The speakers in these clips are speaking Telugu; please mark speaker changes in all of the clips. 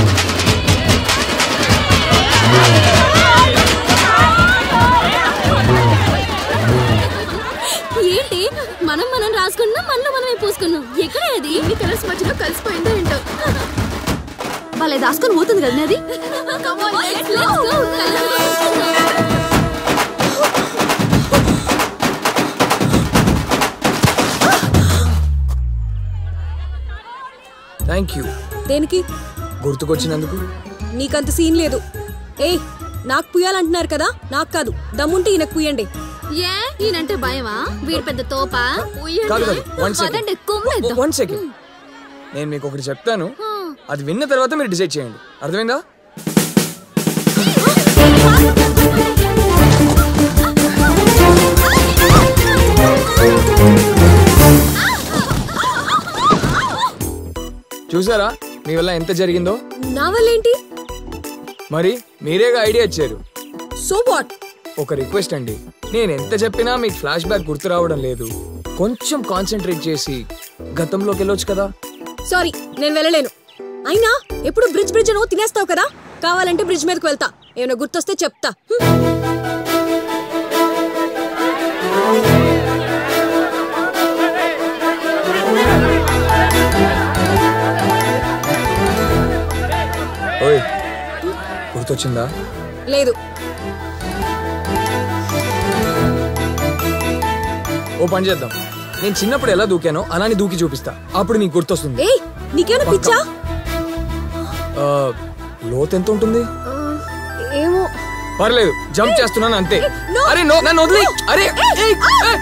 Speaker 1: ఏంటి మనం మనం రాసుకున్నాం మనలో మనమే పూసుకున్నాం ఎక్కడ అది ఎన్ని కలర్స్ మధ్యలో కలిసిపోయిందో ఏంటో వాళ్ళే దాసుకొని పోతుంది కదా అది
Speaker 2: థ్యాంక్ యూ
Speaker 3: దేనికి
Speaker 2: గుర్తుకొచ్చినందుకు
Speaker 3: నీకంత సీన్ లేదు ఏయ్ నాకు పుయ్యాలంటున్నారు కదా నాకు కాదు దమ్ముంటే ఈయనకు పుయ్యండి
Speaker 1: ఏ ఈయనంటే భయమా వీడు పెద్ద తోప
Speaker 2: కాదు కాదు వన్
Speaker 1: పదండి
Speaker 2: సెకండ్
Speaker 1: కుమ్మేద్దాం
Speaker 2: వన్ సెకండ్ నేను మీకు ఒకటి చెప్తాను అది విన్న తర్వాత మీరు డిసైడ్ చేయండి అర్థమైందా చూసారా మీ వల్ల ఎంత జరిగిందో
Speaker 3: నా వల్ల ఏంటి
Speaker 2: మరి మీరేగా ఐడియా ఇచ్చారు
Speaker 3: సో వాట్
Speaker 2: ఒక రిక్వెస్ట్ అండి నేను ఎంత చెప్పినా మీకు ఫ్లాష్ బ్యాక్ గుర్తు రావడం లేదు కొంచెం కాన్సన్ట్రేట్ చేసి గతంలోకి వెళ్ళొచ్చు కదా
Speaker 3: సారీ నేను వెళ్ళలేను అయినా ఎప్పుడు బ్రిడ్జ్ బ్రిడ్జ్ అనో తినేస్తావు కదా కావాలంటే బ్రిడ్జ్ మీదకి వెళ్తా ఏమైనా గుర్తొస్తే చెప్తా హ్మ్.
Speaker 2: ఓయ్ గుర్తొచ్చిందా
Speaker 3: లేదు
Speaker 2: ఓ పని చేద్దాం నేను చిన్నప్పుడు ఎలా దూకానో అలానే దూకి చూపిస్తా అప్పుడు నీకు గుర్తొస్తుంది
Speaker 3: ఏయ్ నీకేమైనా పిచ్చా
Speaker 2: ఆ, లోతు ఎంత ఉంటుంది
Speaker 3: ఆ, ఏమో
Speaker 2: పర్లేదు జంప్ చేస్తున్నాను అంతే
Speaker 3: no.
Speaker 2: అరే నో నన్ను వదిలే అరే ఏయ్, ఏయ్.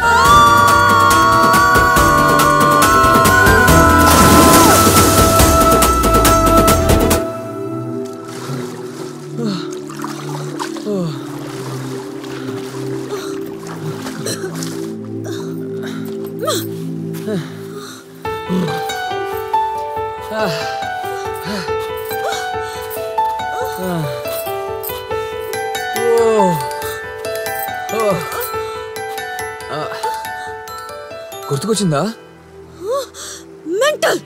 Speaker 2: ఓ. ఓ. ఆ. గుర్తుకొచ్చిందా
Speaker 3: మెంటల్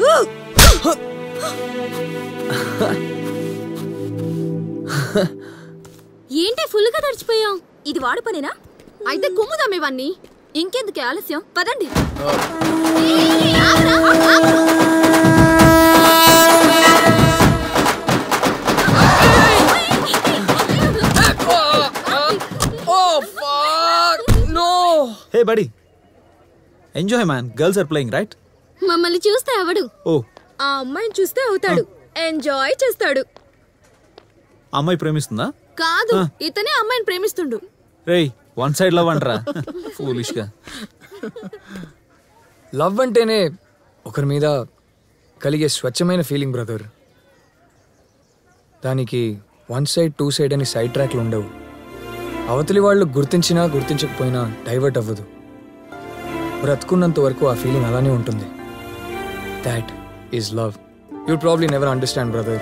Speaker 1: ఏంటి ఫుల్ గా తడిచిపోయాం ఇది వాడు పనేనా అయితే కుమ్ముదాం ఇవన్నీ ఇంకెందుకు ఆలస్యం పదండి
Speaker 2: oh fuck no
Speaker 4: hey buddy enjoy man girls are playing right
Speaker 1: మమ్మల్ని చూస్తే అవడు
Speaker 4: ఓ
Speaker 3: ఆ అమ్మాయిని చూస్తే అవుతాడు ఎంజాయ్ చేస్తాడు
Speaker 4: అమ్మాయి ప్రేమిస్తుందా
Speaker 1: కాదు ఇతనే అమ్మాయిని ప్రేమిస్తుండు
Speaker 4: రేయ్ వన్ సైడ్ లవ్ అంటరా ఫూలిష్ గా
Speaker 2: లవ్ అంటేనే ఒకరి మీద కలిగే స్వచ్ఛమైన ఫీలింగ్ బ్రదర్ దానికి వన్ సైడ్ టూ సైడ్ అని సైడ్ ట్రాక్లు ఉండవు అవతలి వాళ్ళు గుర్తించినా గుర్తించకపోయినా డైవర్ట్ అవ్వదు బ్రతుకున్నంత వరకు ఆ ఫీలింగ్ అలానే ఉంటుంది that is love you probably never understand brother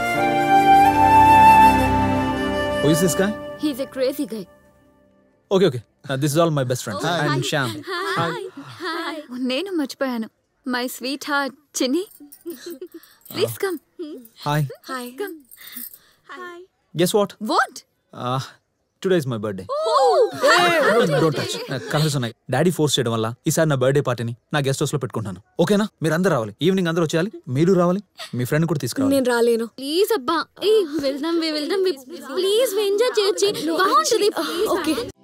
Speaker 4: who is this guy
Speaker 1: he's a crazy guy
Speaker 4: okay okay this is all my best friends and Shyam
Speaker 5: నేను మర్చిపోయాను my sweetheart Chinni please come
Speaker 4: hi
Speaker 3: hi
Speaker 4: guess what
Speaker 5: what
Speaker 4: today is my birthday don't touch colours ఉన్నాయి డాడీ ఫోర్స్ చేయడం వల్ల ఈసారి నా బర్త్డే పార్టీని నా గెస్ట్ హౌస్ లో పెట్టుకుంటాను ఓకేనా మీరు అందరూ రావాలి ఈవినింగ్ అందరూ వచ్చేయాలి మీరు రావాలి మీ ఫ్రెండ్ కూడా తీసుకురావాలి
Speaker 3: నేను రాలేను
Speaker 1: ప్లీజ్ అబ్బా ఏ వెళ్దాం వే వెళ్దాం ప్లీజ్ ఎంజాయ్ చేయొచ్చు బాగుంటుంది
Speaker 3: ఓకే